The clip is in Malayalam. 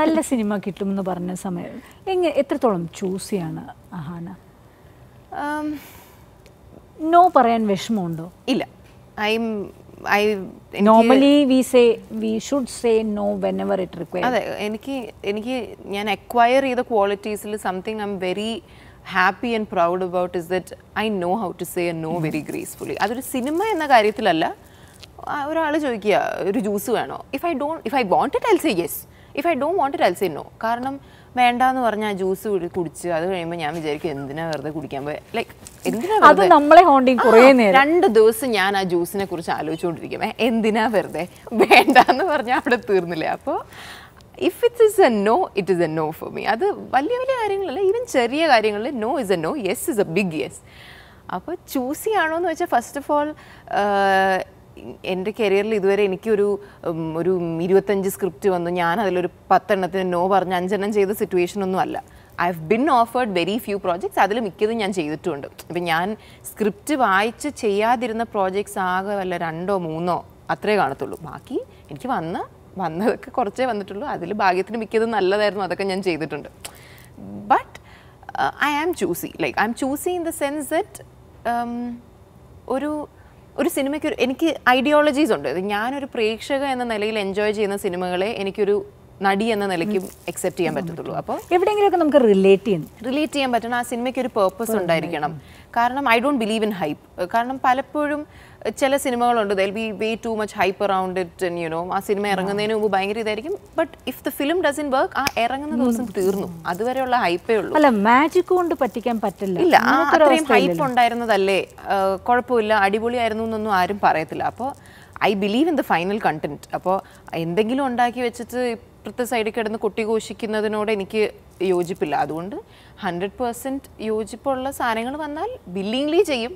നല്ല സിനിമ കിട്ടുമെന്ന് പറഞ്ഞ സമയം എങ്ങനെ എത്രത്തോളം ചൂസ് ചെയ്യാണ് അഹാന Um, നോ പറയാൻ വിഷമമുണ്ടോ ഇല്ല I I normally we say we should say no whenever it require അതെ എനിക്ക് എനിക്ക് ഞാൻ അക്വയർ ചെയ്ത ക്വാളിറ്റീസിൽ something I'm very happy and proud about is that I know how to say a no very gracefully അതൊരു സിനിമ എന്ന കാര്യത്തിലല്ല ഒരാൾ ചോദിക്കുക ഒരു ജ്യൂസ് വേണോ if I don't if I want it I'll say yes if I don't want it I'll say no കാരണം വേണ്ടാന്ന് പറഞ്ഞാൽ ആ ജ്യൂസ് കുടിച്ച് അത് കഴിയുമ്പോൾ ഞാൻ വിചാരിക്കും എന്തിനാ വെറുതെ കുടിക്കാൻ പോയി ലൈക്ക് എന്തിനാ അത് വെറുതെ നമ്മളെ ഹോണ്ടിങ് കുറേ ആ, നേരം രണ്ട് ദിവസം ഞാൻ ആ ജ്യൂസിനെ കുറിച്ച് ആലോചിച്ചുകൊണ്ടിരിക്കും ഏ, എന്തിനാ വെറുതെ വേണ്ടാന്ന് പറഞ്ഞാൽ അവിടെ തീർന്നില്ലേ അപ്പോൾ if it is a no it is a no for me അത് വലിയ വലിയ കാര്യങ്ങളല്ല ഈവൻ ചെറിയ കാര്യങ്ങളിൽ no is a no yes is a big yes അപ്പോൾ ചൂസ് ചെയ്യാണോ എന്ന് വെച്ചാൽ ഫസ്റ്റ് ഓഫ് ഓൾ എൻ്റെ കരിയറിൽ ഇതുവരെ എനിക്കൊരു ഉം, ഒരു ഇരുപത്തഞ്ച് സ്ക്രിപ്റ്റ് വന്നു ഞാൻ അതിലൊരു പത്തെണ്ണത്തിന് നോ പറഞ്ഞ് അഞ്ചെണ്ണം ചെയ്ത സിറ്റുവേഷൻ ഒന്നും അല്ല I have been offered very few projects അതിൽ മിക്കതും ഞാൻ ചെയ്തിട്ടുമുണ്ട് ഇപ്പം ഞാൻ സ്ക്രിപ്റ്റ് വായിച്ച് ചെയ്യാതിരുന്ന പ്രോജക്ട്സ് ആകെ വല്ല രണ്ടോ മൂന്നോ അത്രേ കാണത്തുള്ളൂ ബാക്കി എനിക്ക് വന്ന വന്നതൊക്കെ കുറച്ചേ വന്നിട്ടുള്ളൂ അതിൽ ഭാഗ്യത്തിന് മിക്കതും നല്ലതായിരുന്നു അതൊക്കെ ഞാൻ ചെയ്തിട്ടുണ്ട് but I am choosy like I'm choosy in the sense that ഒരു ഒരു സിനിമയ്ക്ക് ഒരു എനിക്ക് ഐഡിയോളജീസ് ഉണ്ട് ഇത് ഞാനൊരു പ്രേക്ഷക എന്ന നിലയിൽ എൻജോയ് ചെയ്യുന്ന സിനിമകളെ എനിക്കൊരു നടി എന്ന നിലയ്ക്കും അക്സെപ്റ്റ് ചെയ്യാൻ പറ്റത്തുള്ളൂ അപ്പോൾ എവിടെയെങ്കിലുമൊക്കെ നമുക്ക് റിലേറ്റ് ചെയ്യുന്നു റിലേറ്റ് ചെയ്യാൻ പറ്റണം ആ സിനിമയ്ക്ക് ഒരു പേർപ്പസ് ഉണ്ടായിരിക്കണം കാരണം I don't believe in hype കാരണം പലപ്പോഴും അഹ് ചില സിനിമകളുണ്ട് there'll be way too much hype around it you know ആ സിനിമ ഇറങ്ങുന്നതിന് മുമ്പ് ഭയങ്കര ഇതായിരിക്കും but if the film doesn't work ആ ഇറങ്ങുന്ന ദിവസം തീർന്നു അതുവരെയുള്ള ഹൈപ്പേ ഉള്ളൂ അല്ല മാജിക് കൊണ്ട് പറ്റിക്കാൻ പറ്റില്ല ഇല്ല ആ അങ്ങനത്തെ ഒരു അത്രയും അവസ്ഥ ഹൈപ്പ് ഉണ്ടായിരുന്നതല്ലേ ആ, കുഴപ്പമില്ല അടിപൊളിയായിരുന്നു എന്നൊന്നും ആരും പറയത്തില്ല അപ്പോൾ I believe in the final content അപ്പോൾ എന്തെങ്കിലും ഉണ്ടാക്കി വെച്ചിട്ട് ഇപ്പുറത്തെ സൈഡിൽ കിടന്ന് കൊട്ടിഘോഷിക്കുന്നതിനോട് എനിക്ക് യോജിപ്പില്ല അതുകൊണ്ട് ഹൺഡ്രഡ് പേഴ്സൻറ്റ് യോജിപ്പുള്ള സാധനങ്ങൾ വന്നാൽ ബില്ലിംഗ്ലി ചെയ്യും